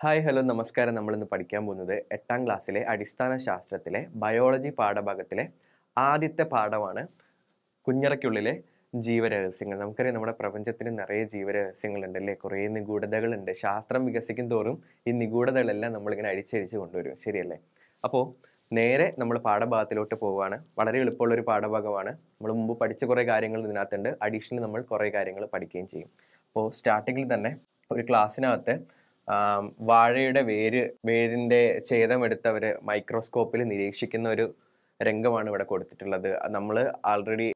hi hello നമസ്കാരം നമ്മളിന്ന് പഠിക്കാൻ പോകുന്നത് എട്ടാം ക്ലാസ്സിലെ അടിസ്ഥാന ശാസ്ത്രത്തിലെ ബയോളജി പാഠഭാഗത്തിലെ ആദ്യത്തെ പാഠമാണ് കുഞ്ഞറയ്ക്കുള്ളിലെ ജീവരഹസ്യങ്ങൾ നമുക്കറിയാം നമ്മുടെ പ്രപഞ്ചത്തിന് നിറയെ ജീവരഹസ്യങ്ങളുണ്ട് അല്ലേ കുറേ നിഗൂഢതകളുണ്ട് ശാസ്ത്രം വികസിക്കും തോറും ഈ നിഗൂഢതകളെല്ലാം നമ്മളിങ്ങനെ അടിച്ചടിച്ച് കൊണ്ടുവരും ശരിയല്ലേ അപ്പോൾ നേരെ നമ്മൾ പാഠഭാഗത്തിലോട്ട് പോവുകയാണ് വളരെ എളുപ്പമുള്ള ഒരു പാഠഭാഗമാണ് നമ്മൾ മുമ്പ് പഠിച്ച കുറേ കാര്യങ്ങൾ ഇതിനകത്തുണ്ട് അഡീഷണൽ നമ്മൾ കുറേ കാര്യങ്ങൾ പഠിക്കുകയും ചെയ്യും അപ്പോൾ സ്റ്റാർട്ടിങ്ങിൽ തന്നെ ഒരു ക്ലാസ്സിനകത്ത് ആം, വാഴയുടെ വേര് വേരിൻ്റെ ഛേദമെടുത്തവർ മൈക്രോസ്കോപ്പിൽ നിരീക്ഷിക്കുന്ന ഒരു രംഗമാണ് ഇവിടെ കൊടുത്തിട്ടുള്ളത് നമ്മൾ ആൾറെഡി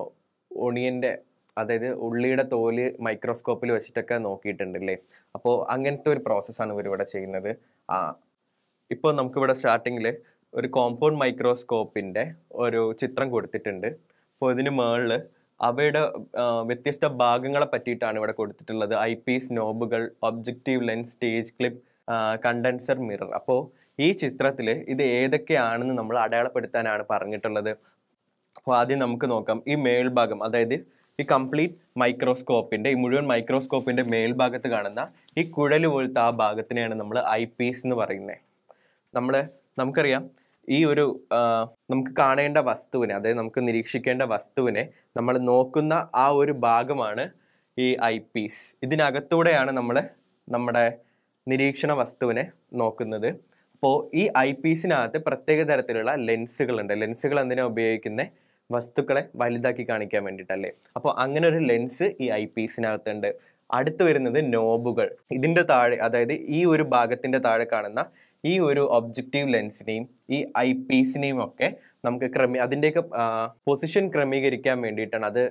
ഒണിയൻ്റെ അതായത് ഉള്ളിയുടെ തോല് മൈക്രോസ്കോപ്പിൽ വെച്ചിട്ടൊക്കെ നോക്കിയിട്ടുണ്ട് അല്ലേ അപ്പോൾ അങ്ങനത്തെ ഒരു പ്രോസസ്സാണ് ഇവർ ഇവിടെ ചെയ്യുന്നത് ആ ഇപ്പോൾ നമുക്കിവിടെ സ്റ്റാർട്ടിങ്ങിൽ ഒരു കോമ്പൗണ്ട് മൈക്രോസ്കോപ്പിൻ്റെ ഒരു ചിത്രം കൊടുത്തിട്ടുണ്ട് അപ്പോൾ ഇതിന് മുകളിൽ അവയുടെ ആ, വ്യത്യസ്ത ഭാഗങ്ങളെ പറ്റിയിട്ടാണ് ഇവിടെ കൊടുത്തിട്ടുള്ളത് ഐ പീസ് നോബുകൾ objective lens stage clip condenser mirror അപ്പോൾ ഈ ചിത്രത്തിൽ ഇത് ഏതൊക്കെയാണെന്ന് നമ്മൾ അടയാളപ്പെടുത്താനാണ് പറഞ്ഞിട്ടുള്ളത് അപ്പോൾ ആദ്യം നമുക്ക് നോക്കാം ഈ മേൽഭാഗം അതായത് ഈ കംപ്ലീറ്റ് മൈക്രോസ്കോപ്പിന്റെ ഈ മുഴുവൻ മൈക്രോസ്കോപ്പിന്റെ മേൽഭാഗത്ത് കാണുന്ന ഈ കുഴൽ പോലത്തെ ആ ഭാഗത്തിനെയാണ് നമ്മൾ ഐ പീസ് എന്ന് പറയുന്നത് നമ്മൾ നമുക്കറിയാം ഈ ഒരു ആ, നമുക്ക് കാണേണ്ട വസ്തുവിനെ അതായത് നമുക്ക് നിരീക്ഷിക്കേണ്ട വസ്തുവിനെ നമ്മൾ നോക്കുന്ന ആ ഒരു ഭാഗമാണ് ഈ ഐ പീസ് ഇതിനകത്തൂടെയാണ് നമ്മൾ നമ്മുടെ നിരീക്ഷണ വസ്തുവിനെ നോക്കുന്നത് അപ്പോൾ ഈ ഐ പീസിനകത്ത് പ്രത്യേക തരത്തിലുള്ള ലെൻസുകളുണ്ട് ലെൻസുകൾ എന്തിനാ ഉപയോഗിക്കുന്നത് വസ്തുക്കളെ വലുതാക്കി കാണിക്കാൻ വേണ്ടിയിട്ടല്ലേ അപ്പോൾ അങ്ങനെ ഒരു ലെൻസ് ഈ ഐ പീസിനകത്തുണ്ട് അടുത്ത് വരുന്നത് നോബുകൾ ഇതിൻ്റെ താഴെ അതായത് ഈ ഒരു ഭാഗത്തിൻ്റെ താഴെ കാണുന്ന ഈ ഒരു ഒബ്ജക്റ്റീവ് ലെൻസിനെയും ഈ ഐ പീസിനെയും ഒക്കെ നമുക്ക് ക്രമീ അതിൻ്റെയൊക്കെ പൊസിഷൻ ക്രമീകരിക്കാൻ വേണ്ടിയിട്ടാണ് അത്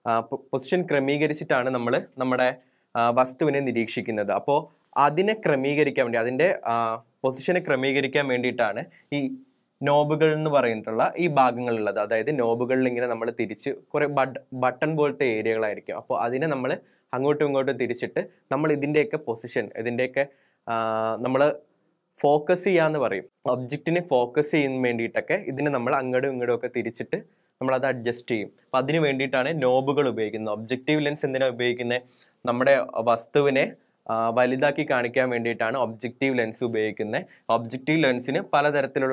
പൊസിഷൻ ക്രമീകരിച്ചിട്ടാണ് നമ്മൾ നമ്മുടെ ആ, വസ്തുവിനെ നിരീക്ഷിക്കുന്നത് അപ്പോൾ അതിനെ ക്രമീകരിക്കാൻ വേണ്ടി അതിൻ്റെ പൊസിഷനെ ക്രമീകരിക്കാൻ വേണ്ടിയിട്ടാണ് ഈ നോബുകൾ എന്ന് പറഞ്ഞിട്ടുള്ള ഈ ഭാഗങ്ങളുള്ളത് അതായത് നോബുകളിൽ ഇങ്ങനെ നമ്മൾ തിരിച്ച് കുറേ ബട്ട് ബട്ടൺ പോലത്തെ ഏരിയകളായിരിക്കും അപ്പോൾ അതിനെ നമ്മൾ അങ്ങോട്ടും ഇങ്ങോട്ടും തിരിച്ചിട്ട് നമ്മൾ ഇതിൻ്റെയൊക്കെ പൊസിഷൻ ഇതിൻ്റെയൊക്കെ നമ്മൾ ഫോക്കസ് ചെയ്യാന്ന് പറയും ഒബ്ജക്റ്റിനെ ഫോക്കസ് ചെയ്യാൻ വേണ്ടിയിട്ടൊക്കെ ഇതിനെ നമ്മൾ അങ്ങോട്ടും ഇങ്ങോട്ടും ഒക്കെ തിരിച്ചിട്ട് നമ്മൾ അത് അഡ്ജസ്റ്റ് ചെയ്യും അപ്പം അതിന് വേണ്ടിയിട്ടാണ് നോബുകൾ ഉപയോഗിക്കുന്നത് ഒബ്ജക്റ്റീവ് ലെൻസ് എന്തിനാണ് ഉപയോഗിക്കുന്നത് നമ്മുടെ വസ്തുവിനെ ആ, വലുതാക്കി കാണിക്കാൻ വേണ്ടിയിട്ടാണ് ഒബ്ജക്റ്റീവ് ലെൻസ് ഉപയോഗിക്കുന്നത് ഒബ്ജക്റ്റീവ് ലെൻസിന് പലതരത്തിലുള്ള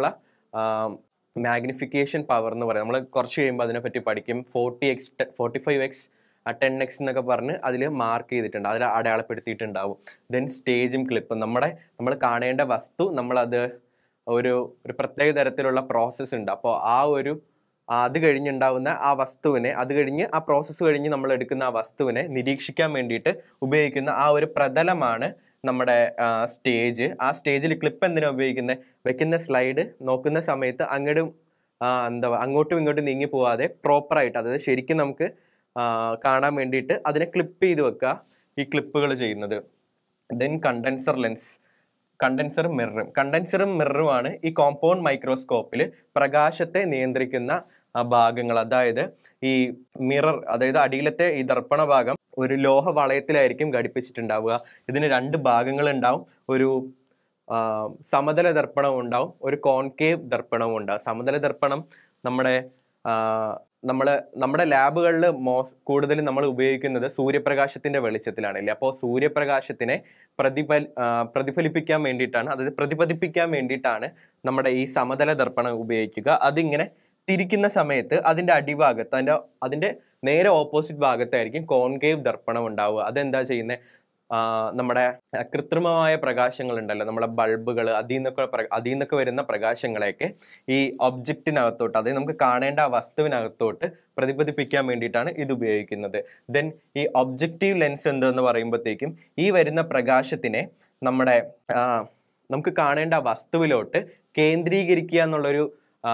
മാഗ്നിഫിക്കേഷൻ പവർ എന്ന് പറയും നമ്മൾ കുറച്ച് കഴിയുമ്പോൾ അതിനെപ്പറ്റി പഠിക്കും forty X forty five X ten X എന്നൊക്കെ പറഞ്ഞ് അതിൽ മാർക്ക് ചെയ്തിട്ടുണ്ട് അതിൽ അടയാളപ്പെടുത്തിയിട്ടുണ്ടാവും ദെൻ സ്റ്റേജും ക്ലിപ്പും നമ്മുടെ നമ്മൾ കാണേണ്ട വസ്തു നമ്മളത് ഒരു ഒരു പ്രത്യേക തരത്തിലുള്ള പ്രോസസ്സ് ഉണ്ട് അപ്പോൾ ആ ഒരു ആ അത് കഴിഞ്ഞുണ്ടാവുന്ന ആ വസ്തുവിനെ അത് കഴിഞ്ഞ് ആ പ്രോസസ്സ് കഴിഞ്ഞ് നമ്മൾ എടുക്കുന്ന ആ വസ്തുവിനെ നിരീക്ഷിക്കാൻ വേണ്ടിയിട്ട് ഉപയോഗിക്കുന്ന ആ ഒരു പ്രതലമാണ് നമ്മുടെ സ്റ്റേജ് ആ സ്റ്റേജിൽ ക്ലിപ്പ് എന്തിനാണ് ഉപയോഗിക്കുന്നത് വെക്കുന്ന സ്ലൈഡ് നോക്കുന്ന സമയത്ത് അങ്ങോട്ടും ആ, എന്താ പറയുക, അങ്ങോട്ടും ഇങ്ങോട്ടും നീങ്ങി പോവാതെ പ്രോപ്പറായിട്ട് അതായത് ശരിക്കും നമുക്ക് ആ, കാണാൻ വേണ്ടിയിട്ട് അതിനെ ക്ലിപ്പ് ചെയ്ത് വെക്കുക ഈ ക്ലിപ്പുകൾ ചെയ്യുന്നത് ദെൻ കണ്ടൻസർ ലെൻസ് കണ്ടൻസറും മിററും കണ്ടൻസറും മിററുമാണ് ഈ കോമ്പൗണ്ട് മൈക്രോസ്കോപ്പിൽ പ്രകാശത്തെ നിയന്ത്രിക്കുന്ന ആ ഭാഗങ്ങൾ അതായത് ഈ മിറർ അതായത് അടിയിലത്തെ ഈ ദർപ്പണ ഭാഗം ഒരു ലോഹ വളയത്തിലായിരിക്കും ഘടിപ്പിച്ചിട്ടുണ്ടാവുക ഇതിന് രണ്ട് ഭാഗങ്ങൾ ഉണ്ടാവും ഒരു ആ, സമതല ദർപ്പണവും ഉണ്ടാവും ഒരു കോൺകേവ് ദർപ്പണവും ഉണ്ടാവും സമതല ദർപ്പണം നമ്മുടെ ആ, നമ്മള് നമ്മുടെ ലാബുകളിൽ മോ കൂടുതലും നമ്മൾ ഉപയോഗിക്കുന്നത് സൂര്യപ്രകാശത്തിന്റെ വെളിച്ചത്തിലാണല്ലേ അപ്പോൾ സൂര്യപ്രകാശത്തിനെ പ്രതിഫൽ ആ, പ്രതിഫലിപ്പിക്കാൻ വേണ്ടിയിട്ടാണ് അതായത് പ്രതിപതിപ്പിക്കാൻ വേണ്ടിയിട്ടാണ് നമ്മുടെ ഈ സമതല ദർപ്പണം ഉപയോഗിക്കുക അതിങ്ങനെ തിരിക്കുന്ന സമയത്ത് അതിന്റെ അടിഭാഗത്ത് അതിന്റെ അതിന്റെ നേരെ ഓപ്പോസിറ്റ് ഭാഗത്തായിരിക്കും കോൺകേവ് ദർപ്പണം ഉണ്ടാവുക അതെന്താ ചെയ്യുന്നത് നമ്മുടെ ആ, കൃത്രിമമായ പ്രകാശങ്ങൾ ഉണ്ടല്ലോ നമ്മുടെ ബൾബുകൾ അതിൽ നിന്നൊക്കെ പ്ര- അതിൽ നിന്നൊക്കെ വരുന്ന പ്രകാശങ്ങളെയൊക്കെ ഈ ഒബ്ജക്റ്റിനകത്തോട്ട് അതായത് നമുക്ക് കാണേണ്ട ആ വസ്തുവിനകത്തോട്ട് പ്രതിപതിപ്പിക്കാൻ വേണ്ടിയിട്ടാണ് ഇത് ഉപയോഗിക്കുന്നത് ദെൻ ഈ ഒബ്ജക്റ്റീവ് ലെൻസ് എന്തെന്ന് പറയുമ്പോഴത്തേക്കും ഈ വരുന്ന പ്രകാശത്തിനെ നമ്മുടെ ആ, നമുക്ക് കാണേണ്ട ആ വസ്തുവിലോട്ട് കേന്ദ്രീകരിക്കുക എന്നുള്ളൊരു ആ,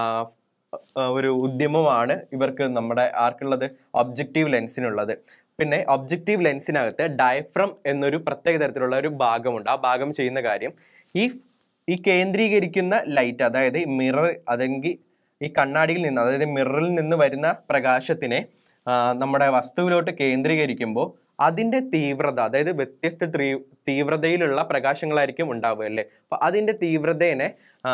ആ, ഒരു ഉദ്യമമാണ് ഇവർക്ക് നമ്മുടെ ആർക്കുള്ളത് ഒബ്ജക്റ്റീവ് ലെൻസിനുള്ളത് പിന്നെ ഒബ്ജക്റ്റീവ് ലെൻസിനകത്ത് ഡയഫ്രം എന്നൊരു പ്രത്യേക തരത്തിലുള്ള ഒരു ഭാഗമുണ്ട് ആ ഭാഗം ചെയ്യുന്ന കാര്യം ഈ ഈ കേന്ദ്രീകരിക്കുന്ന ലൈറ്റ് അതായത് മിറർ അതെങ്കിൽ ഈ കണ്ണാടിയിൽ നിന്ന് അതായത് മിററിൽ നിന്ന് വരുന്ന പ്രകാശത്തിനെ ആ, നമ്മുടെ വസ്തുവിലോട്ട് കേന്ദ്രീകരിക്കുമ്പോൾ അതിൻ്റെ തീവ്രത അതായത് വ്യത്യസ്ത തീ- തീവ്രതയിലുള്ള പ്രകാശങ്ങളായിരിക്കും ഉണ്ടാവുക അല്ലേ അപ്പോൾ അതിൻ്റെ തീവ്രതേനെ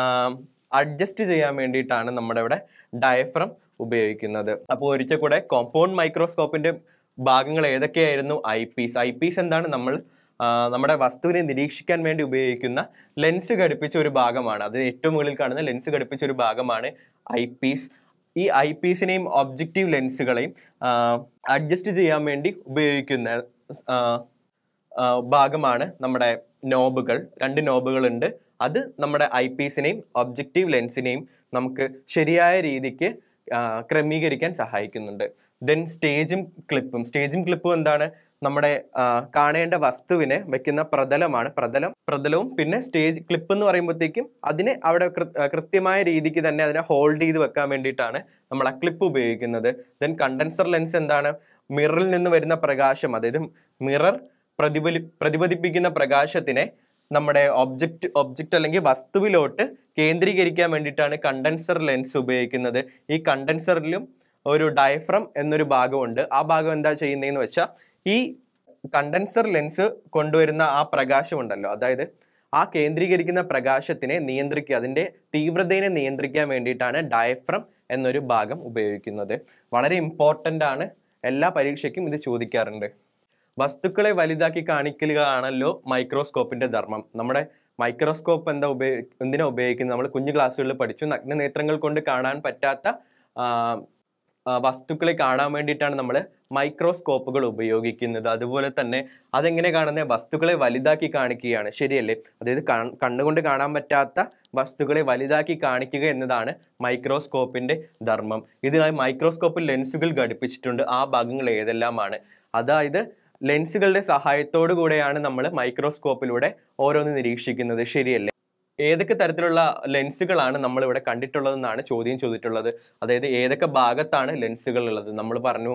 അഡ്ജസ്റ്റ് ചെയ്യാൻ വേണ്ടിയിട്ടാണ് നമ്മുടെ ഇവിടെ ഡയഫ്രം ഉപയോഗിക്കുന്നത് അപ്പോൾ ഒരിക്കൽ കൂടെ കോമ്പൗണ്ട് മൈക്രോസ്കോപ്പിന്റെ ഭാഗങ്ങൾ ഏതൊക്കെയായിരുന്നു ഐ പീസ് ഐ പീസ് എന്താണ് നമ്മൾ ആ, നമ്മുടെ വസ്തുവിനെ നിരീക്ഷിക്കാൻ വേണ്ടി ഉപയോഗിക്കുന്ന ലെൻസ് ഘടിപ്പിച്ച ഒരു ഭാഗമാണ് അത് ഏറ്റവും മുകളിൽ കാണുന്ന ലെൻസ് ഘടിപ്പിച്ച ഒരു ഭാഗമാണ് ഐ പീസ് ഈ ഐ പീസിനെയും ഒബ്ജക്റ്റീവ് ലെൻസുകളെയും അഡ്ജസ്റ്റ് ചെയ്യാൻ വേണ്ടി ഉപയോഗിക്കുന്ന ആ, ആ, ഭാഗമാണ് നമ്മുടെ നോബുകൾ രണ്ട് നോബുകളുണ്ട് അത് നമ്മുടെ ഐ പീസിനെയും ഒബ്ജക്റ്റീവ് ലെൻസിനെയും നമുക്ക് ശരിയായ രീതിക്ക് ആ, ക്രമീകരിക്കാൻ സഹായിക്കുന്നുണ്ട് ദെൻ സ്റ്റേജും ക്ലിപ്പും സ്റ്റേജും ക്ലിപ്പും എന്താണ് നമ്മുടെ ആ, കാണേണ്ട വസ്തുവിനെ വെക്കുന്ന പ്രതലമാണ് പ്രതലം പ്രതലവും പിന്നെ സ്റ്റേജ് ക്ലിപ്പ് എന്ന് പറയുമ്പോഴത്തേക്കും അതിനെ അവിടെ കൃ- ആ, കൃത്യമായ രീതിക്ക് തന്നെ അതിനെ ഹോൾഡ് ചെയ്ത് വെക്കാൻ വേണ്ടിയിട്ടാണ് നമ്മൾ ആ ക്ലിപ്പ് ഉപയോഗിക്കുന്നത് ദെൻ കണ്ടൻസർ ലെൻസ് എന്താണ് മിററിൽ നിന്ന് വരുന്ന പ്രകാശം അതായത് മിറർ പ്രതിഫലി പ്രതിഫലിപ്പിക്കുന്ന പ്രകാശത്തിനെ നമ്മുടെ ഒബ്ജക്റ്റ് ഒബ്ജക്റ്റ് അല്ലെങ്കിൽ വസ്തുവിലോട്ട് കേന്ദ്രീകരിക്കാൻ വേണ്ടിയിട്ടാണ് കണ്ടൻസർ ലെൻസ് ഉപയോഗിക്കുന്നത് ഈ കണ്ടൻസറിലും ഒരു ഡയഫ്രം എന്നൊരു ഭാഗമുണ്ട് ആ ഭാഗം എന്താ ചെയ്യുന്നതെന്ന് വെച്ചാൽ ഈ കണ്ടൻസർ ലെൻസ് കൊണ്ടുവരുന്ന ആ പ്രകാശം ഉണ്ടല്ലോ അതായത് ആ കേന്ദ്രീകരിക്കുന്ന പ്രകാശത്തിനെ നിയന്ത്രിക്കുക അതിൻ്റെ തീവ്രതയെ നിയന്ത്രിക്കാൻ വേണ്ടിയിട്ടാണ് ഡയഫ്രം എന്നൊരു ഭാഗം ഉപയോഗിക്കുന്നത് വളരെ ഇമ്പോർട്ടൻ്റ് ആണ് എല്ലാ പരീക്ഷയ്ക്കും ഇത് ചോദിക്കാറുണ്ട് വസ്തുക്കളെ വലുതാക്കി കാണിക്കലുകയാണല്ലോ മൈക്രോസ്കോപ്പിന്റെ ധർമ്മം നമ്മുടെ മൈക്രോസ്കോപ്പ് എന്താ ഉപയോഗി എന്തിനാ ഉപയോഗിക്കുന്നത് നമ്മൾ കുഞ്ഞു ക്ലാസ്സുകളിൽ പഠിച്ചു നഗ്ന നേത്രങ്ങൾ കൊണ്ട് കാണാൻ പറ്റാത്ത ആ, ആ, വസ്തുക്കളെ കാണാൻ വേണ്ടിയിട്ടാണ് നമ്മൾ മൈക്രോസ്കോപ്പുകൾ ഉപയോഗിക്കുന്നത് അതുപോലെ തന്നെ അതെങ്ങനെ കാണുന്നത് വസ്തുക്കളെ വലുതാക്കി കാണിക്കുകയാണ് ശരിയല്ലേ അതായത് കൺ- കണ്ണുകൊണ്ട് കാണാൻ പറ്റാത്ത വസ്തുക്കളെ വലുതാക്കി കാണിക്കുക എന്നതാണ് മൈക്രോസ്കോപ്പിന്റെ ധർമ്മം ഇതിനായി മൈക്രോസ്കോപ്പിൽ ലെൻസുകൾ ഘടിപ്പിച്ചിട്ടുണ്ട് ആ ഭാഗങ്ങൾ ഏതെല്ലാമാണ് അതായത് ലെൻസുകളുടെ സഹായത്തോടു കൂടെയാണ് നമ്മൾ മൈക്രോസ്കോപ്പിലൂടെ ഓരോന്ന് നിരീക്ഷിക്കുന്നത് ശരിയല്ലേ ഏതൊക്കെ തരത്തിലുള്ള ലെൻസുകളാണ് നമ്മൾ ഇവിടെ കണ്ടിട്ടുള്ളതെന്നാണ് ചോദ്യം ചോദിച്ചിട്ടുള്ളത് അതായത് ഏതൊക്കെ ഭാഗത്താണ് ലെൻസുകൾ ഉള്ളത് നമ്മൾ പറഞ്ഞു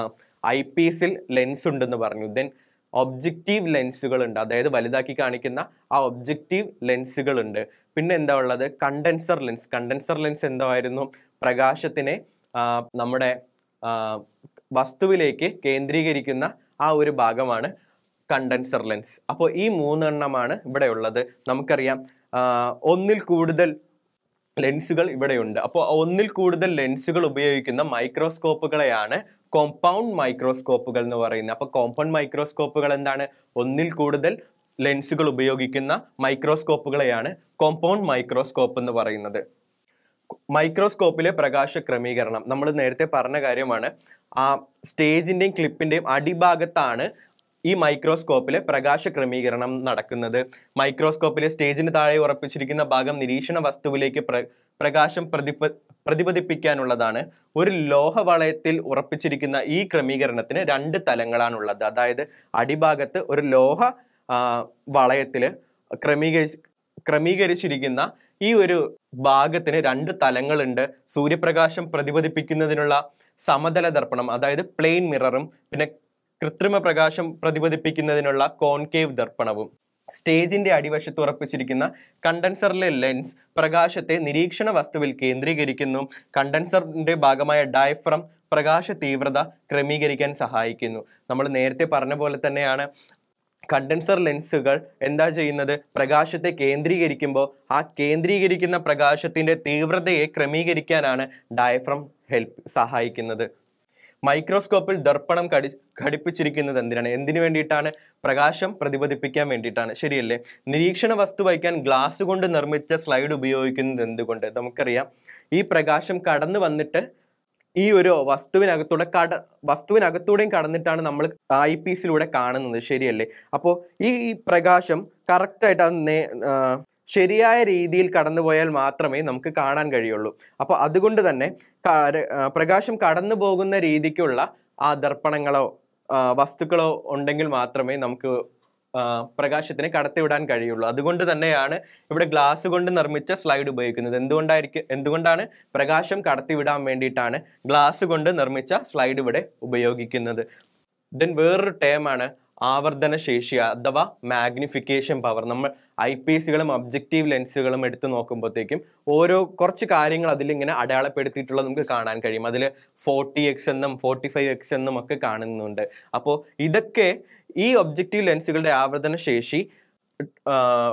ഐ പീസിൽ ലെൻസ് ഉണ്ടെന്ന് പറഞ്ഞു ദെൻ ഒബ്ജക്റ്റീവ് ലെൻസുകൾ ഉണ്ട് അതായത് വലുതാക്കി കാണിക്കുന്ന ആ ഒബ്ജക്റ്റീവ് ലെൻസുകൾ ഉണ്ട് പിന്നെ എന്താ ഉള്ളത് കണ്ടൻസർ ലെൻസ് കണ്ടൻസർ ലെൻസ് എന്തായിരുന്നു പ്രകാശത്തിനെ ആ, നമ്മുടെ ആ, വസ്തുവിലേക്ക് കേന്ദ്രീകരിക്കുന്ന ആ ഒരു ഭാഗമാണ് കണ്ടൻസർ ലെൻസ് അപ്പോൾ ഈ മൂന്നെണ്ണമാണ് ഇവിടെ ഉള്ളത് നമുക്കറിയാം ആ, ഒന്നിൽ കൂടുതൽ ലെൻസുകൾ ഇവിടെയുണ്ട് അപ്പോൾ ഒന്നിൽ കൂടുതൽ ലെൻസുകൾ ഉപയോഗിക്കുന്ന മൈക്രോസ്കോപ്പുകളെയാണ് കോമ്പൗണ്ട് മൈക്രോസ്കോപ്പുകൾ എന്ന് പറയുന്നത് അപ്പോൾ കോമ്പൗണ്ട് മൈക്രോസ്കോപ്പുകൾ എന്താണ് ഒന്നിൽ കൂടുതൽ ലെൻസുകൾ ഉപയോഗിക്കുന്ന മൈക്രോസ്കോപ്പുകളെയാണ് കോമ്പൗണ്ട് മൈക്രോസ്കോപ്പ് എന്ന് പറയുന്നത് മൈക്രോസ്കോപ്പിലെ പ്രകാശ ക്രമീകരണം നമ്മൾ നേരത്തെ പറഞ്ഞ കാര്യമാണ് ആ സ്റ്റേജിന്റെയും ക്ലിപ്പിന്റെയും അടിഭാഗത്താണ് ഈ മൈക്രോസ്കോപ്പിലെ പ്രകാശ ക്രമീകരണം നടക്കുന്നത് മൈക്രോസ്കോപ്പിലെ സ്റ്റേജിന് താഴെ ഉറപ്പിച്ചിരിക്കുന്ന ഭാഗം നിരീക്ഷണ വസ്തുവിലേക്ക് പ്ര പ്രകാശം പ്രതിപ പ്രതിപതിപ്പിക്കാനുള്ളതാണ് ഒരു ലോഹവളയത്തിൽ ഉറപ്പിച്ചിരിക്കുന്ന ഈ ക്രമീകരണത്തിന് രണ്ട് തലങ്ങളാണുള്ളത് അതായത് അടിഭാഗത്ത് ഒരു ലോഹ ആ, വളയത്തില് ക്രമീകരിച്ച് ക്രമീകരിച്ചിരിക്കുന്ന ഈ ഒരു ഭാഗത്തിന് രണ്ട് തലങ്ങളുണ്ട് സൂര്യപ്രകാശം പ്രതിപതിപ്പിക്കുന്നതിനുള്ള സമതല ദർപ്പണം അതായത് പ്ലെയിൻ മിററും പിന്നെ കൃത്രിമ പ്രകാശം പ്രതിപതിപ്പിക്കുന്നതിനുള്ള കോൺകേവ് ദർപ്പണവും സ്റ്റേജിന്റെ അടിവശത്ത് ഉറപ്പിച്ചിരിക്കുന്ന കണ്ടൻസറിലെ ലെൻസ് പ്രകാശത്തെ നിരീക്ഷണ വസ്തുവിൽ കേന്ദ്രീകരിക്കുന്നു കണ്ടൻസറിന്റെ ഭാഗമായ ഡയഫ്രം പ്രകാശ തീവ്രത ക്രമീകരിക്കാൻ സഹായിക്കുന്നു നമ്മൾ നേരത്തെ പറഞ്ഞ പോലെ തന്നെയാണ് കണ്ടൻസർ ലെൻസുകൾ എന്താ ചെയ്യുന്നത് പ്രകാശത്തെ കേന്ദ്രീകരിക്കുമ്പോൾ ആ കേന്ദ്രീകരിക്കുന്ന പ്രകാശത്തിന്റെ തീവ്രതയെ ക്രമീകരിക്കാനാണ് ഡയഫ്രം ഹെൽപ്പ് സഹായിക്കുന്നത് മൈക്രോസ്കോപ്പിൽ ദർപ്പണം കടി ഘടിപ്പിച്ചിരിക്കുന്നത് എന്തിനാണ് എന്തിനു വേണ്ടിയിട്ടാണ് പ്രകാശം പ്രതിപതിപ്പിക്കാൻ വേണ്ടിയിട്ടാണ് ശരിയല്ലേ നിരീക്ഷണ വസ്തു വയ്ക്കാൻ ഗ്ലാസ് കൊണ്ട് നിർമ്മിച്ച സ്ലൈഡ് ഉപയോഗിക്കുന്നത് എന്തുകൊണ്ട് നമുക്കറിയാം ഈ പ്രകാശം കടന്നു വന്നിട്ട് ഈ ഒരു വസ്തുവിനകത്തൂടെ കട വസ്തുവിനകത്തൂടെയും കടന്നിട്ടാണ് നമ്മൾ ഐ പീസിലൂടെ കാണുന്നത് ശരിയല്ലേ അപ്പോൾ ഈ പ്രകാശം കറക്റ്റായിട്ട് അത് നേ ആ, ശരിയായ രീതിയിൽ കടന്നുപോയാൽ മാത്രമേ നമുക്ക് കാണാൻ കഴിയുള്ളൂ അപ്പോൾ അതുകൊണ്ട് തന്നെ ക- ആ, പ്രകാശം കടന്നു പോകുന്ന രീതിക്കുള്ള ആ ദർപ്പണങ്ങളോ ആ, വസ്തുക്കളോ ഉണ്ടെങ്കിൽ മാത്രമേ നമുക്ക് ആ, പ്രകാശത്തിനെ കടത്തിവിടാൻ കഴിയുള്ളൂ അതുകൊണ്ട് തന്നെയാണ് ഇവിടെ ഗ്ലാസ് കൊണ്ട് നിർമ്മിച്ച സ്ലൈഡ് ഉപയോഗിക്കുന്നത് എന്തുകൊണ്ടായിരിക്കും എന്തുകൊണ്ടാണ് പ്രകാശം കടത്തിവിടാൻ വേണ്ടിയിട്ടാണ് ഗ്ലാസ് കൊണ്ട് നിർമ്മിച്ച സ്ലൈഡ് ഇവിടെ ഉപയോഗിക്കുന്നത് ദെൻ വേറൊരു ടേമാണ് ആവർത്തന ശേഷി അഥവാ മാഗ്നിഫിക്കേഷൻ പവർ നമ്മൾ ഐ പി എസുകളും ഒബ്ജക്റ്റീവ് ലെൻസുകളും എടുത്ത് നോക്കുമ്പോഴത്തേക്കും ഓരോ കുറച്ച് കാര്യങ്ങൾ അതിലിങ്ങനെ അടയാളപ്പെടുത്തിയിട്ടുള്ളത് നമുക്ക് കാണാൻ കഴിയും അതിൽ ഫോർട്ടി എക്സ് എന്നും ഫോർട്ടി ഫൈവ് എക്സ് എന്നും ഒക്കെ കാണുന്നുണ്ട് അപ്പോൾ ഇതൊക്കെ ഈ ഒബ്ജക്റ്റീവ് ലെൻസുകളുടെ ആവർത്തന ശേഷി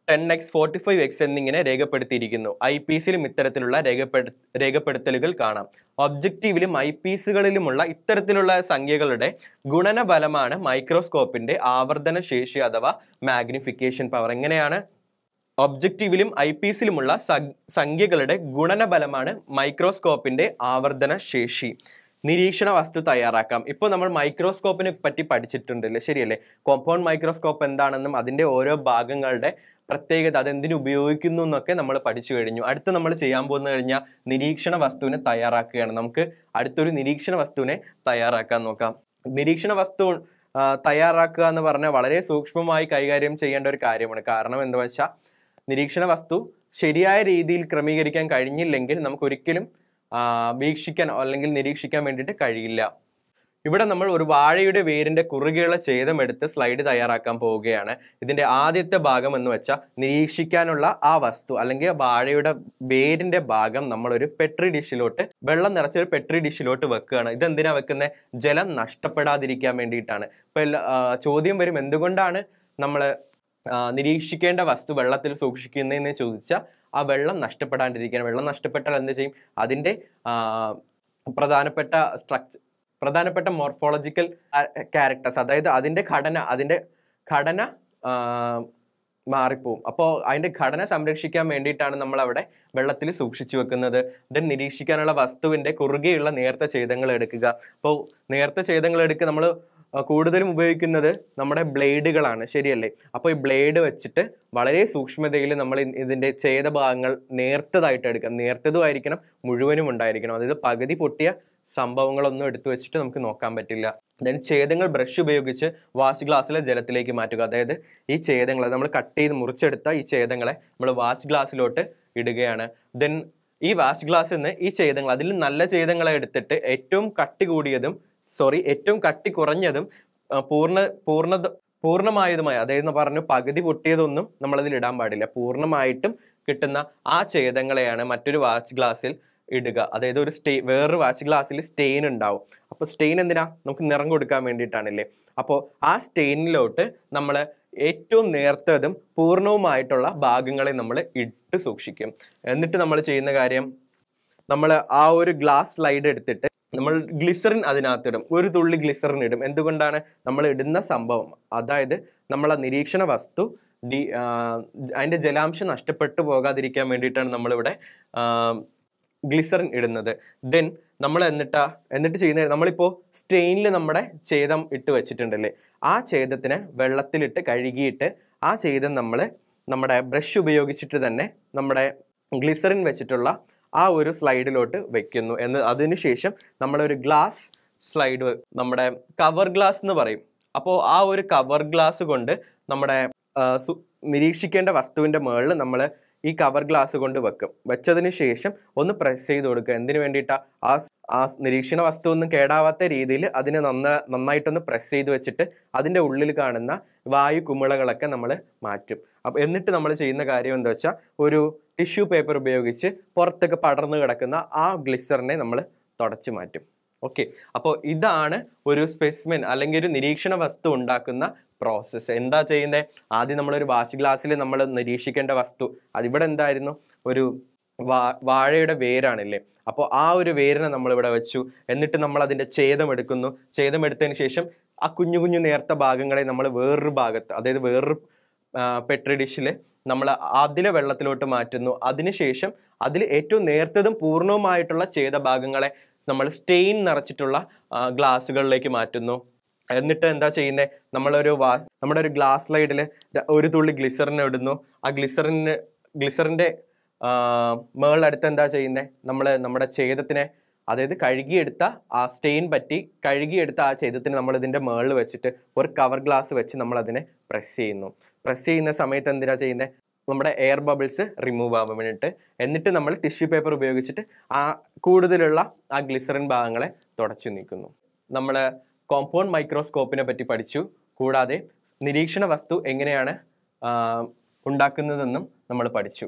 ten X forty five X എന്നിങ്ങനെ രേഖപ്പെടുത്തിയിരിക്കുന്നു ഐ പി എസിലും ഇത്തരത്തിലുള്ള രേഖപ്പെടു രേഖപ്പെടുത്തലുകൾ കാണാം ഒബ്ജക്റ്റീവിലും ഐ പി എസുകളിലുമുള്ള ഇത്തരത്തിലുള്ള സംഖ്യകളുടെ ഗുണനഫലമാണ് മൈക്രോസ്കോപ്പിന്റെ ആവർത്തന ശേഷി അഥവാ മാഗ്നിഫിക്കേഷൻ പവർ എങ്ങനെയാണ് ഒബ്ജക്റ്റീവിലും ഐ പി എസിലുമുള്ള സംഖ്യകളുടെ ഗുണനഫലമാണ് മൈക്രോസ്കോപ്പിന്റെ ആവർത്തന ശേഷി നിരീക്ഷണ വസ്തു തയ്യാറാക്കാം ഇപ്പോൾ നമ്മൾ മൈക്രോസ്കോപ്പിനെ പറ്റി പഠിച്ചിട്ടുണ്ടല്ലോ ശരിയല്ലേ കോമ്പൗണ്ട് മൈക്രോസ്കോപ്പ് എന്താണെന്നും അതിൻ്റെ ഓരോ ഭാഗങ്ങളുടെ പ്രത്യേകത അതെന്തിനു ഉപയോഗിക്കുന്നു എന്നൊക്കെ നമ്മൾ പഠിച്ചു കഴിഞ്ഞു അടുത്ത് നമ്മൾ ചെയ്യാൻ പോകുന്ന കഴിഞ്ഞാൽ നിരീക്ഷണ വസ്തുവിനെ തയ്യാറാക്കുകയാണ് നമുക്ക് അടുത്തൊരു നിരീക്ഷണ വസ്തുവിനെ തയ്യാറാക്കാൻ നോക്കാം നിരീക്ഷണ വസ്തു ആ, തയ്യാറാക്കുക എന്ന് പറഞ്ഞാൽ വളരെ സൂക്ഷ്മമായി കൈകാര്യം ചെയ്യേണ്ട ഒരു കാര്യമാണ് കാരണം എന്താ വെച്ചാൽ നിരീക്ഷണ വസ്തു ശരിയായ രീതിയിൽ ക്രമീകരിക്കാൻ കഴിഞ്ഞില്ലെങ്കിൽ നമുക്ക് ഒരിക്കലും ആ, വീക്ഷിക്കാൻ അല്ലെങ്കിൽ നിരീക്ഷിക്കാൻ വേണ്ടിയിട്ട് കഴിയില്ല ഇവിടെ നമ്മൾ ഒരു വാഴയുടെ വേരിന്റെ കുറുകെയുള്ള ഛേദമെടുത്ത് സ്ലൈഡ് തയ്യാറാക്കാൻ പോവുകയാണ് ഇതിന്റെ ആദ്യത്തെ ഭാഗം എന്ന് വെച്ചാൽ നിരീക്ഷിക്കാനുള്ള ആ വസ്തു അല്ലെങ്കിൽ വാഴയുടെ വേരിന്റെ ഭാഗം നമ്മളൊരു പെട്രി ഡിഷിലോട്ട് വെള്ളം നിറച്ചൊരു പെട്രി ഡിഷിലോട്ട് വെക്കുകയാണ് ഇതെന്തിനാ വെക്കുന്നത് ജലം നഷ്ടപ്പെടാതിരിക്കാൻ വേണ്ടിയിട്ടാണ് ഇപ്പൊ എല്ലാ- ആ, ചോദ്യം വരും എന്തുകൊണ്ടാണ് നമ്മൾ നിരീക്ഷിക്കേണ്ട വസ്തു വെള്ളത്തിൽ സൂക്ഷിക്കുന്നതെന്ന് ചോദിച്ചാൽ ആ വെള്ളം നഷ്ടപ്പെടാണ്ടിരിക്കാൻ വെള്ളം നഷ്ടപ്പെട്ടാൽ എന്ത് ചെയ്യും അതിൻ്റെ ആ, പ്രധാനപ്പെട്ട സ്ട്രക്ചർ പ്രധാനപ്പെട്ട മോർഫോളജിക്കൽ ക്യാരക്ടേഴ്സ് അതായത് അതിൻ്റെ ഘടന അതിൻ്റെ ഘടന ആ, മാറിപ്പോവും അപ്പോൾ അതിൻ്റെ ഘടന സംരക്ഷിക്കാൻ വേണ്ടിയിട്ടാണ് നമ്മൾ അവിടെ വെള്ളത്തിൽ സൂക്ഷിച്ചു വെക്കുന്നത് ദെൻ നിരീക്ഷിക്കാനുള്ള വസ്തുവിൻ്റെ കുറുകെയുള്ള നേർത്ത ഛേദങ്ങൾ എടുക്കുക അപ്പോൾ നേർത്ത ഛേദങ്ങൾ എടുക്കുക നമ്മൾ കൂടുതലും ഉപയോഗിക്കുന്നത് നമ്മുടെ ബ്ലേഡുകളാണ് ശരിയല്ലേ അപ്പോൾ ഈ ബ്ലേഡ് വെച്ചിട്ട് വളരെ സൂക്ഷ്മതയിൽ നമ്മൾ ഇ- ഇതിൻ്റെ ഛേദഭാഗങ്ങൾ നേർത്തതായിട്ട് എടുക്കാം നേർത്തതുമായിരിക്കണം മുഴുവനും ഉണ്ടായിരിക്കണം അതായത് പകുതി പൊട്ടിയ സംഭവങ്ങളൊന്നും എടുത്തു വെച്ചിട്ട് നമുക്ക് നോക്കാൻ പറ്റില്ല ദെൻ ഛേദങ്ങൾ ബ്രഷ് ഉപയോഗിച്ച് വാഷ് ഗ്ലാസ്സിലെ ജലത്തിലേക്ക് മാറ്റുക അതായത് ഈ ഛേദങ്ങൾ നമ്മൾ കട്ട് ചെയ്ത് മുറിച്ചെടുത്ത ഈ ഛേദങ്ങളെ നമ്മൾ വാഷ് ഗ്ലാസ്സിലോട്ട് ഇടുകയാണ് ദെൻ ഈ വാഷ് ഗ്ലാസ്സിൽ നിന്ന് ഈ ഛേദങ്ങൾ അതിൽ നല്ല ഛേദങ്ങളെ എടുത്തിട്ട് ഏറ്റവും കട്ടി കൂടിയതും സോറി ഏറ്റവും കട്ടി കുറഞ്ഞതും ആ, പൂർണ്ണ പൂർണ്ണത പൂർണ്ണമായതുമായ അതായത് പറഞ്ഞു പകുതി പൊട്ടിയതൊന്നും നമ്മളതിൽ ഇടാൻ പാടില്ല പൂർണ്ണമായിട്ടും കിട്ടുന്ന ആ ഛേദങ്ങളെയാണ് മറ്റൊരു വാച്ച് ഗ്ലാസ്സിൽ ഇടുക അതായത് ഒരു സ്റ്റേ വേറൊരു വാച്ച് ഗ്ലാസ്സിൽ സ്റ്റെയിൻ ഉണ്ടാവും അപ്പോൾ സ്റ്റെയിൻ എന്തിനാ നമുക്ക് നിറം കൊടുക്കാൻ വേണ്ടിയിട്ടാണല്ലേ അപ്പോൾ ആ സ്റ്റെയിനിലോട്ട് നമ്മൾ ഏറ്റവും നേർത്തതും പൂർണ്ണവുമായിട്ടുള്ള ഭാഗങ്ങളെ നമ്മൾ ഇട്ട് സൂക്ഷിക്കും എന്നിട്ട് നമ്മൾ ചെയ്യുന്ന കാര്യം നമ്മൾ ആ ഒരു ഗ്ലാസ് സ്ലൈഡ് എടുത്തിട്ട് നമ്മൾ ഗ്ലിസറിൻ അതിനകത്തിടും ഒരു തുള്ളി ഗ്ലിസറിൻ ഇടും എന്തുകൊണ്ടാണ് നമ്മൾ ഇടുന്ന സംഭവം അതായത് നമ്മളെ നിരീക്ഷണ വസ്തു ഡി ആ, അതിൻ്റെ ജലാംശം നഷ്ടപ്പെട്ടു പോകാതിരിക്കാൻ വേണ്ടിയിട്ടാണ് നമ്മളിവിടെ ഗ്ലിസറിൻ ഇടുന്നത് ദെൻ നമ്മൾ എന്നിട്ടാ എന്നിട്ട് ചെയ്യുന്ന നമ്മളിപ്പോൾ സ്റ്റെയിനിൽ നമ്മുടെ ഛേദം ഇട്ട് വെച്ചിട്ടുണ്ടല്ലേ ആ ഛേദത്തിനെ വെള്ളത്തിലിട്ട് കഴുകിയിട്ട് ആ ഛേദം നമ്മൾ നമ്മുടെ ബ്രഷ് ഉപയോഗിച്ചിട്ട് തന്നെ നമ്മുടെ ഗ്ലിസറിൻ വെച്ചിട്ടുള്ള ആ ഒരു സ്ലൈഡിലോട്ട് വെക്കുന്നു എന്ന് അതിനുശേഷം നമ്മളൊരു ഗ്ലാസ് സ്ലൈഡ് നമ്മുടെ കവർ ഗ്ലാസ് എന്ന് പറയും അപ്പോൾ ആ ഒരു കവർ ഗ്ലാസ് കൊണ്ട് നമ്മുടെ ആ, സു- നിരീക്ഷിക്കേണ്ട വസ്തുവിൻ്റെ മുകളിൽ നമ്മൾ ഈ കവർ ഗ്ലാസ് കൊണ്ട് വെക്കും വെച്ചതിന് ശേഷം ഒന്ന് പ്രസ് ചെയ്ത് കൊടുക്കുക എന്തിനു വേണ്ടിയിട്ടാ ആ സ്- ആ സ് നിരീക്ഷണ വസ്തു ഒന്നും കേടാവാത്ത രീതിയിൽ അതിനെ നന്ന നന്നായിട്ടൊന്ന് പ്രസ് ചെയ്ത് വെച്ചിട്ട് അതിൻ്റെ ഉള്ളിൽ കാണുന്ന വായു കുമിളകളൊക്കെ നമ്മൾ മാറ്റും അപ്പം എന്നിട്ട് നമ്മൾ ചെയ്യുന്ന കാര്യം എന്താ വെച്ചാൽ ഒരു ടിഷ്യൂ പേപ്പർ ഉപയോഗിച്ച് പുറത്തൊക്കെ പടർന്നു കിടക്കുന്ന ആ ഗ്ലിസറിനെ നമ്മൾ തുടച്ചു മാറ്റും ഓക്കെ അപ്പോൾ ഇതാണ് ഒരു സ്പെസിമെൻ അല്ലെങ്കിൽ ഒരു നിരീക്ഷണ വസ്തു ഉണ്ടാക്കുന്ന പ്രോസസ്സ് എന്താ ചെയ്യുന്നത് ആദ്യം നമ്മളൊരു വാഷ് ഗ്ലാസ്സിൽ നമ്മൾ നിരീക്ഷിക്കേണ്ട വസ്തു അതിവിടെ എന്തായിരുന്നു ഒരു വാ വാഴയുടെ വേരാണല്ലേ അപ്പോൾ ആ ഒരു വേരിനെ നമ്മളിവിടെ വെച്ചു എന്നിട്ട് നമ്മൾ അതിൻ്റെ ഛേദം എടുക്കുന്നു ഛേദം എടുത്തതിന് ശേഷം ആ കുഞ്ഞു കുഞ്ഞു നേർത്ത ഭാഗങ്ങളെ നമ്മൾ വേറൊരു ഭാഗത്ത് അതായത് വേറൊരു പെട്രി ഡിഷിൽ നമ്മൾ അതിലെ വെള്ളത്തിലോട്ട് മാറ്റുന്നു അതിനുശേഷം അതിൽ ഏറ്റവും നേർത്തതും പൂർണ്ണവുമായിട്ടുള്ള ഛേദ ഭാഗങ്ങളെ നമ്മൾ സ്റ്റെയിൻ നിറച്ചിട്ടുള്ള ആ, ഗ്ലാസ്സുകളിലേക്ക് മാറ്റുന്നു എന്നിട്ട് എന്താ ചെയ്യുന്നത് നമ്മളൊരു വാ നമ്മുടെ ഒരു ഗ്ലാസ് സ്ലൈഡിൽ ഒരു തുള്ളി ഗ്ലിസറിൻ ഇടുന്നു ആ ഗ്ലിസറിന് ഗ്ലിസറിൻ്റെ മേളിലടുത്ത് എന്താ ചെയ്യുന്നത് നമ്മൾ നമ്മുടെ ഛേദത്തിനെ അതായത് കഴുകിയെടുത്ത ആ സ്റ്റെയിൻ പറ്റി കഴുകിയെടുത്ത ആ ഛേദത്തിന് നമ്മൾ ഇതിൻ്റെ മേളിൽ വെച്ചിട്ട് ഒരു കവർ ഗ്ലാസ് വെച്ച് നമ്മൾ അതിനെ പ്രസ് ചെയ്യുന്നു പ്രസ് ചെയ്യുന്ന സമയത്ത് എന്തിനാ ചെയ്യുന്നത് നമ്മുടെ എയർ ബബിൾസ് റിമൂവ് ആവാൻ വേണ്ടിയിട്ട് എന്നിട്ട് നമ്മൾ ടിഷ്യൂ പേപ്പർ ഉപയോഗിച്ചിട്ട് ആ കൂടുതലുള്ള ആ ഗ്ലിസറിൻ ഭാഗങ്ങളെ തുടച്ചു നീക്കുന്നു നമ്മൾ കോമ്പൗണ്ട് മൈക്രോസ്കോപ്പിനെ പറ്റി പഠിച്ചു കൂടാതെ നിരീക്ഷണ വസ്തു എങ്ങനെയാണ് ആ, ഉണ്ടാക്കുന്നതെന്നും നമ്മൾ പഠിച്ചു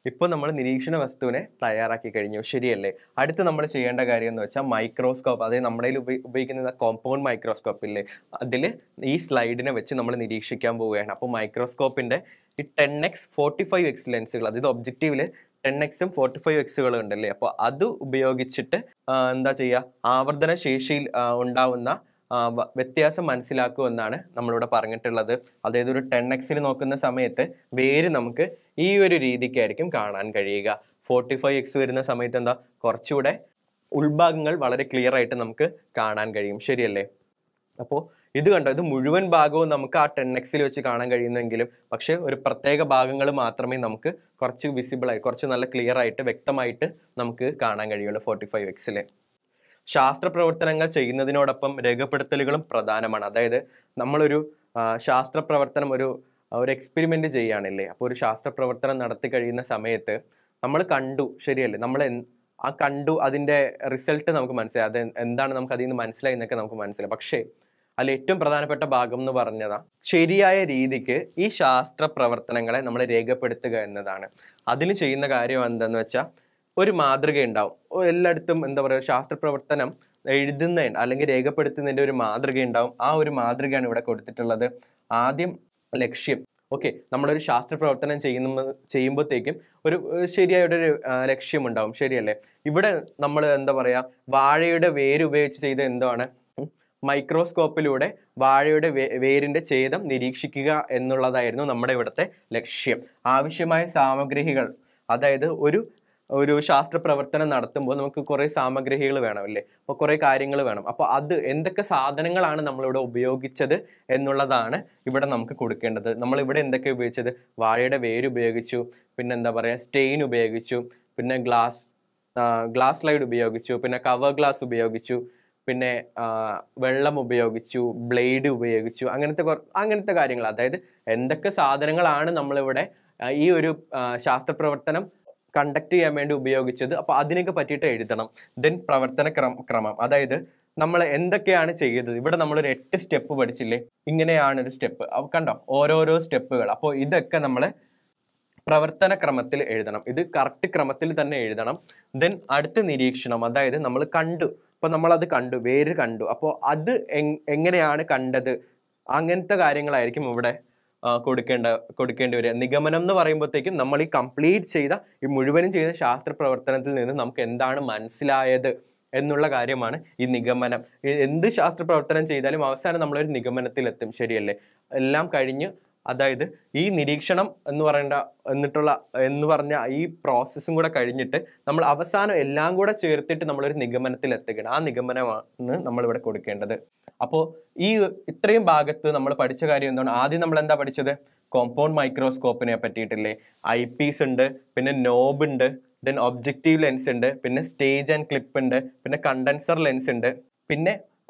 ഇപ്പോൾ നമ്മൾ നിരീക്ഷണ വസ്തുവിനെ തയ്യാറാക്കി കഴിഞ്ഞു ശരിയല്ലേ അടുത്ത് നമ്മൾ ചെയ്യേണ്ട കാര്യം എന്ന് വെച്ചാൽ മൈക്രോസ്കോപ്പ് അതായത് നമ്മുടെ കയ്യിൽ ഉപയോ- ഉപയോഗിക്കുന്ന കോമ്പൗണ്ട് മൈക്രോസ്കോപ്പ് ഇല്ലേ അതിൽ ഈ സ്ലൈഡിനെ വെച്ച് നമ്മൾ നിരീക്ഷിക്കാൻ പോവുകയാണ് അപ്പോൾ മൈക്രോസ്കോപ്പിന്റെ ഈ ten X forty five X ലെൻസുകൾ അതായത് ഒബ്ജക്റ്റീവിൽ ടെൻ എക്സും ഫോർട്ടി ഫൈവ് എക്സുകളും ഉണ്ടല്ലേ അപ്പോൾ അത് ഉപയോഗിച്ചിട്ട് ആ, എന്താ ചെയ്യുക ആവർത്തന ശേഷിയിൽ ആ, ഉണ്ടാവുന്ന ആ, വ- വ്യത്യാസം മനസ്സിലാക്കൂ എന്നാണ് നമ്മളിവിടെ പറഞ്ഞിട്ടുള്ളത് അതായത് ഒരു ടെൻ എക്സിൽ നോക്കുന്ന സമയത്ത് വേര് നമുക്ക് ഈ ഒരു രീതിക്കായിരിക്കും കാണാൻ കഴിയുക ഫോർട്ടി ഫൈവ് എക്സ് വരുന്ന സമയത്ത് എന്താ കുറച്ചുകൂടെ ഉൾഭാഗങ്ങൾ വളരെ ക്ലിയർ ആയിട്ട് നമുക്ക് കാണാൻ കഴിയും ശരിയല്ലേ അപ്പോൾ ഇത് കണ്ടോ ഇത് മുഴുവൻ ഭാഗവും നമുക്ക് ആ ടെൻ എക്സിൽ വെച്ച് കാണാൻ കഴിയുന്നെങ്കിലും പക്ഷേ ഒരു പ്രത്യേക ഭാഗങ്ങൾ മാത്രമേ നമുക്ക് കുറച്ച് വിസിബിൾ ആയി കുറച്ച് നല്ല ക്ലിയർ ആയിട്ട് വ്യക്തമായിട്ട് നമുക്ക് കാണാൻ കഴിയുള്ളൂ ഫോർട്ടി ഫൈവ് എക്സിൽ ശാസ്ത്ര പ്രവർത്തനങ്ങൾ ചെയ്യുന്നതിനോടൊപ്പം രേഖപ്പെടുത്തലുകളും പ്രധാനമാണ് അതായത് നമ്മളൊരു ആ, ശാസ്ത്ര പ്രവർത്തനം ഒരു ഒരു എക്സ്പെരിമെന്റ് ചെയ്യുകയാണല്ലേ അപ്പോൾ ഒരു ശാസ്ത്ര പ്രവർത്തനം നടത്തി കഴിയുന്ന സമയത്ത് നമ്മൾ കണ്ടു ശരിയല്ലേ നമ്മൾ ആ കണ്ടു അതിന്റെ റിസൾട്ട് നമുക്ക് മനസ്സിലായി അത് എന്താണ് നമുക്ക് അതിൽ നിന്ന് മനസ്സിലായി എന്നൊക്കെ നമുക്ക് മനസ്സിലായി പക്ഷേ അതിൽ ഏറ്റവും പ്രധാനപ്പെട്ട ഭാഗം എന്ന് പറഞ്ഞതാ ശരിയായ രീതിക്ക് ഈ ശാസ്ത്ര പ്രവർത്തനങ്ങളെ നമ്മൾ രേഖപ്പെടുത്തുക എന്നതാണ് അതിന് ചെയ്യുന്ന കാര്യം എന്താന്ന് വെച്ചാൽ ഒരു മാതൃക ഉണ്ടാവും ഓ, എല്ലായിടത്തും എന്താ പറയുക ശാസ്ത്ര പ്രവർത്തനം എഴുതുന്ന അല്ലെങ്കിൽ രേഖപ്പെടുത്തുന്നതിന്റെ ഒരു മാതൃക ഉണ്ടാവും ആ ഒരു മാതൃകയാണ് ഇവിടെ കൊടുത്തിട്ടുള്ളത് ആദ്യം ലക്ഷ്യം ഓക്കെ നമ്മളൊരു ശാസ്ത്ര പ്രവർത്തനം ചെയ്യുന്ന ചെയ്യുമ്പോഴത്തേക്കും ഒരു ഏർ ശരിയായിട്ടൊരു ആ, ലക്ഷ്യമുണ്ടാവും ശരിയല്ലേ ഇവിടെ നമ്മൾ എന്താ പറയാ വാഴയുടെ വേര് ഉപയോഗിച്ച് ചെയ്ത എന്താണ് ഉം, മൈക്രോസ്കോപ്പിലൂടെ വാഴയുടെ വേ- വേരിന്റെ ഛേദം നിരീക്ഷിക്കുക എന്നുള്ളതായിരുന്നു നമ്മുടെ ഇവിടുത്തെ ലക്ഷ്യം ആവശ്യമായ സാമഗ്രികൾ അതായത് ഒരു ഒരു ശാസ്ത്ര പ്രവർത്തനം നടത്തുമ്പോൾ നമുക്ക് കുറേ സാമഗ്രികൾ വേണമല്ലേ അപ്പോൾ കുറേ കാര്യങ്ങൾ വേണം അപ്പോൾ അത് എന്തൊക്കെ സാധനങ്ങളാണ് നമ്മളിവിടെ ഉപയോഗിച്ചത് എന്നുള്ളതാണ് ഇവിടെ നമുക്ക് കൊടുക്കേണ്ടത് നമ്മൾ ഇവിടെ എന്തൊക്കെ ഉപയോഗിച്ചത് വാഴയുടെ വേര് ഉപയോഗിച്ചു പിന്നെ എന്താ പറയുക സ്റ്റെയിൻ ഉപയോഗിച്ചു പിന്നെ ഗ്ലാസ് ഗ്ലാസ് സ്ലൈഡ് ഉപയോഗിച്ചു പിന്നെ കവർ ഗ്ലാസ് ഉപയോഗിച്ചു പിന്നെ ആ, വെള്ളം ഉപയോഗിച്ചു ബ്ലേഡ് ഉപയോഗിച്ചു അങ്ങനത്തെ കുറ- അങ്ങനത്തെ കാര്യങ്ങൾ അതായത് എന്തൊക്കെ സാധനങ്ങളാണ് നമ്മളിവിടെ ആ, ഈ ഒരു ആ, ശാസ്ത്ര പ്രവർത്തനം കണ്ടക്ട് ചെയ്യാൻ വേണ്ടി ഉപയോഗിച്ചത് അപ്പോൾ അതിനൊക്കെ പറ്റിയിട്ട് എഴുതണം ദെൻ പ്രവർത്തന ക്രമ ക്രമം അതായത് നമ്മൾ എന്തൊക്കെയാണ് ചെയ്തത് ഇവിടെ നമ്മളൊരു എട്ട് സ്റ്റെപ്പ് പഠിച്ചില്ലേ ഇങ്ങനെയാണ് ഒരു സ്റ്റെപ്പ് കണ്ടോ ഓരോരോ സ്റ്റെപ്പുകൾ അപ്പോൾ ഇതൊക്കെ നമ്മൾ പ്രവർത്തന ക്രമത്തിൽ എഴുതണം ഇത് കറക്റ്റ് ക്രമത്തിൽ തന്നെ എഴുതണം ദെൻ അടുത്ത നിരീക്ഷണം അതായത് നമ്മൾ കണ്ടു അപ്പൊ നമ്മൾ അത് കണ്ടു വേര് കണ്ടു അപ്പോൾ അത് എങ്- എങ്ങനെയാണ് കണ്ടത് അങ്ങനത്തെ കാര്യങ്ങളായിരിക്കും ഇവിടെ ആ, കൊടുക്കേണ്ട കൊടുക്കേണ്ടി വരിക നിഗമനം എന്ന് പറയുമ്പോഴത്തേക്കും നമ്മൾ ഈ കംപ്ലീറ്റ് ചെയ്ത ഈ മുഴുവനും ചെയ്ത ശാസ്ത്ര പ്രവർത്തനത്തിൽ നിന്ന് നമുക്ക് എന്താണ് മനസ്സിലായത് എന്നുള്ള കാര്യമാണ് ഈ നിഗമനം ഈ എന്ത് ശാസ്ത്ര പ്രവർത്തനം ചെയ്താലും അവസാനം നമ്മളൊരു നിഗമനത്തിലെത്തും ശരിയല്ലേ എല്ലാം കഴിഞ്ഞ് അതായത് ഈ നിരീക്ഷണം എന്ന് പറയേണ്ട എന്നിട്ടുള്ള എന്ന് പറഞ്ഞ ഈ പ്രോസസ്സും കൂടെ കഴിഞ്ഞിട്ട് നമ്മൾ അവസാനം എല്ലാം കൂടെ ചേർത്തിട്ട് നമ്മളൊരു നിഗമനത്തിൽ എത്തുകയാണ് ആ നിഗമനമാണ് നമ്മൾ ഇവിടെ കൊടുക്കേണ്ടത് അപ്പോൾ ഈ ഇത്രയും ഭാഗത്ത് നമ്മൾ പഠിച്ച കാര്യം എന്താണ് ആദ്യം നമ്മൾ എന്താ പഠിച്ചത് കോമ്പൗണ്ട് മൈക്രോസ്കോപ്പിനെ പറ്റിയിട്ടില്ലേ ഐ പീസ് ഉണ്ട് പിന്നെ നോബ് ഉണ്ട് ദെൻ ഒബ്ജക്റ്റീവ് ലെൻസ് ഉണ്ട് പിന്നെ സ്റ്റേജ് ആൻഡ് ക്ലിപ്പ് ഉണ്ട് പിന്നെ കണ്ടൻസർ ലെൻസ് ഉണ്ട് പിന്നെ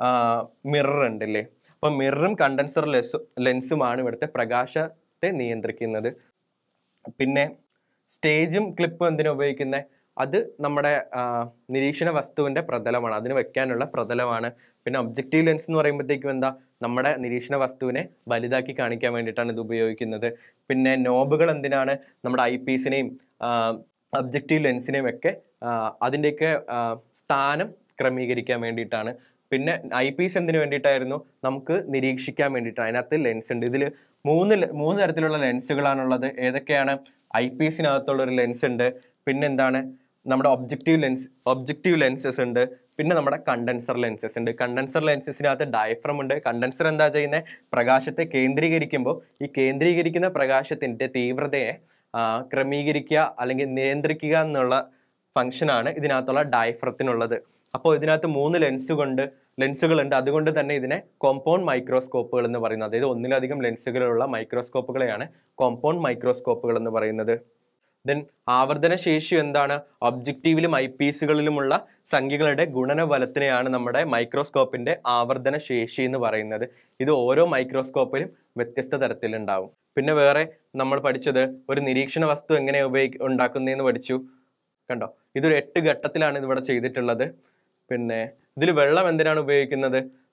മിറർ ഉണ്ട് അല്ലേ അപ്പൊ മിററും കണ്ടൻസർ ലെൻസ് ലെൻസുമാണ് ഇവിടുത്തെ പ്രകാശത്തെ നിയന്ത്രിക്കുന്നത് പിന്നെ സ്റ്റേജും ക്ലിപ്പും എന്തിനാ ഉപയോഗിക്കുന്നത് അത് നമ്മുടെ ആ, നിരീക്ഷണ വസ്തുവിന്റെ പ്രതലമാണ് അതിന് വെക്കാനുള്ള പ്രതലമാണ് പിന്നെ ഒബ്ജക്റ്റീവ് ലെൻസ് എന്ന് പറയുമ്പോഴത്തേക്കും എന്താ നമ്മുടെ നിരീക്ഷണ വസ്തുവിനെ വലുതാക്കി കാണിക്കാൻ വേണ്ടിയിട്ടാണ് ഇത് ഉപയോഗിക്കുന്നത് പിന്നെ നോബുകൾ എന്തിനാണ് നമ്മുടെ ഐ പീസിനെയും ഒബ്ജക്റ്റീവ് ലെൻസിനെയും ഒക്കെ ആ, അതിൻ്റെയൊക്കെ ആ, സ്ഥാനം ക്രമീകരിക്കാൻ വേണ്ടിയിട്ടാണ് പിന്നെ ഐ പീസ് എന്തിനു വേണ്ടിയിട്ടായിരുന്നു നമുക്ക് നിരീക്ഷിക്കാൻ വേണ്ടിയിട്ടാണ് അതിനകത്ത് ലെൻസ് ഉണ്ട് ഇതിൽ മൂന്ന് ലെ- മൂന്ന് തരത്തിലുള്ള ലെൻസുകളാണുള്ളത് ഏതൊക്കെയാണ് ഐ പീസിനകത്തുള്ള ഒരു ലെൻസ് ഉണ്ട് പിന്നെ എന്താണ് നമ്മുടെ ഒബ്ജക്റ്റീവ് ലെൻസ് ഒബ്ജക്റ്റീവ് ലെൻസസ് ഉണ്ട് പിന്നെ നമ്മുടെ കണ്ടൻസർ ലെൻസസ് ഉണ്ട് കണ്ടൻസർ ലെൻസസിനകത്ത് ഡയഫ്രം ഉണ്ട് കണ്ടൻസർ എന്താ ചെയ്യുന്നത് പ്രകാശത്തെ കേന്ദ്രീകരിക്കുമ്പോൾ ഈ കേന്ദ്രീകരിക്കുന്ന പ്രകാശത്തിന്റെ തീവ്രതയെ ആ, ക്രമീകരിക്കുക അല്ലെങ്കിൽ നിയന്ത്രിക്കുക എന്നുള്ള ഫംഗ്ഷനാണ് ഇതിനകത്തുള്ള ഡയഫ്രത്തിനുള്ളത് അപ്പോൾ ഇതിനകത്ത് മൂന്ന് ലെൻസ് കൊണ്ട് ലെൻസുകളുണ്ട് അതുകൊണ്ട് തന്നെ ഇതിനെ കോമ്പൗണ്ട് മൈക്രോസ്കോപ്പുകൾ എന്ന് പറയുന്നത് അതായത് ഒന്നിലധികം ലെൻസുകളുള്ള മൈക്രോസ്കോപ്പുകളെയാണ് കോമ്പൗണ്ട് മൈക്രോസ്കോപ്പുകൾ എന്ന് പറയുന്നത് ദെൻ ആവർത്തന ശേഷി എന്താണ് ഒബ്ജക്റ്റീവിലും ഐ പീസുകളിലുമുള്ള സംഖ്യകളുടെ ഗുണനഫലത്തിനെയാണ് നമ്മുടെ മൈക്രോസ്കോപ്പിന്റെ ആവർത്തന ശേഷി എന്ന് പറയുന്നത് ഇത് ഓരോ മൈക്രോസ്കോപ്പിലും വ്യത്യസ്ത തരത്തിലുണ്ടാവും പിന്നെ വേറെ നമ്മൾ പഠിച്ചത് ഒരു നിരീക്ഷണ വസ്തു എങ്ങനെ ഉപയോഗി ഉണ്ടാക്കുന്നതെന്ന് പഠിച്ചു കണ്ടോ ഇതൊരു എട്ട് ഘട്ടത്തിലാണ് ഇതിവിടെ ചെയ്തിട്ടുള്ളത് പിന്നെ ഇതിൽ വെള്ളം എന്തിനാണ് ഉപയോഗിക്കുന്നത്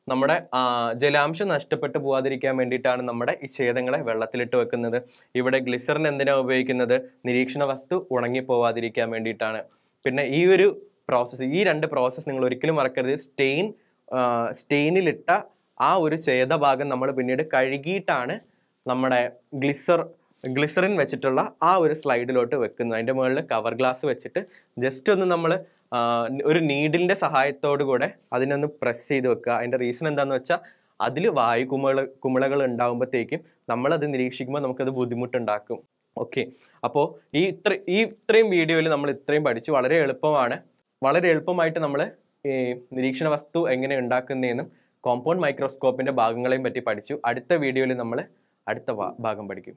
നമ്മുടെ ആ, ജലാംശം നഷ്ടപ്പെട്ടു പോവാതിരിക്കാൻ വേണ്ടിയിട്ടാണ് നമ്മുടെ ഈ ഛേദങ്ങളെ വെള്ളത്തിലിട്ട് വെക്കുന്നത് ഇവിടെ ഗ്ലിസറിൻ എന്തിനാണ് ഉപയോഗിക്കുന്നത് നിരീക്ഷണ വസ്തു ഉണങ്ങി പോവാതിരിക്കാൻ വേണ്ടിയിട്ടാണ് പിന്നെ ഈ ഒരു പ്രോസസ്സ് ഈ രണ്ട് പ്രോസസ്സ് നിങ്ങൾ ഒരിക്കലും മറക്കരുത് സ്റ്റെയിൻ സ്റ്റെയിനിലിട്ട ആ ഒരു ഛേദഭാഗം നമ്മൾ പിന്നീട് കഴുകിയിട്ടാണ് നമ്മുടെ ഗ്ലിസർ ഗ്ലിസറിൻ വെച്ചിട്ടുള്ള ആ ഒരു സ്ലൈഡിലോട്ട് വെക്കുന്നത് അതിൻ്റെ മുകളിൽ കവർ ഗ്ലാസ് വെച്ചിട്ട് ജസ്റ്റ് ഒന്ന് നമ്മൾ ഒരു നീഡിലിൻ്റെ സഹായത്തോടു കൂടെ അതിനൊന്ന് പ്രസ് ചെയ്ത് വെക്കുക അതിൻ്റെ റീസൺ എന്താണെന്ന് വെച്ചാൽ അതിൽ വായു കുമിള കുമിളകൾ ഉണ്ടാകുമ്പോഴത്തേക്കും നമ്മളത് നിരീക്ഷിക്കുമ്പോൾ നമുക്കത് ബുദ്ധിമുട്ടുണ്ടാക്കും ഓക്കെ അപ്പോൾ ഈ ഇത്ര ഈ ഇത്രയും വീഡിയോയിൽ നമ്മൾ ഇത്രയും പഠിച്ചു വളരെ എളുപ്പമാണ് വളരെ എളുപ്പമായിട്ട് നമ്മൾ ഈ നിരീക്ഷണ വസ്തു എങ്ങനെ ഉണ്ടാക്കുന്നതെന്നും കോമ്പൗണ്ട് മൈക്രോസ്കോപ്പിൻ്റെ ഭാഗങ്ങളെയും പറ്റി പഠിച്ചു അടുത്ത വീഡിയോയിൽ നമ്മൾ അടുത്ത ഭാ- ഭാഗം പഠിക്കും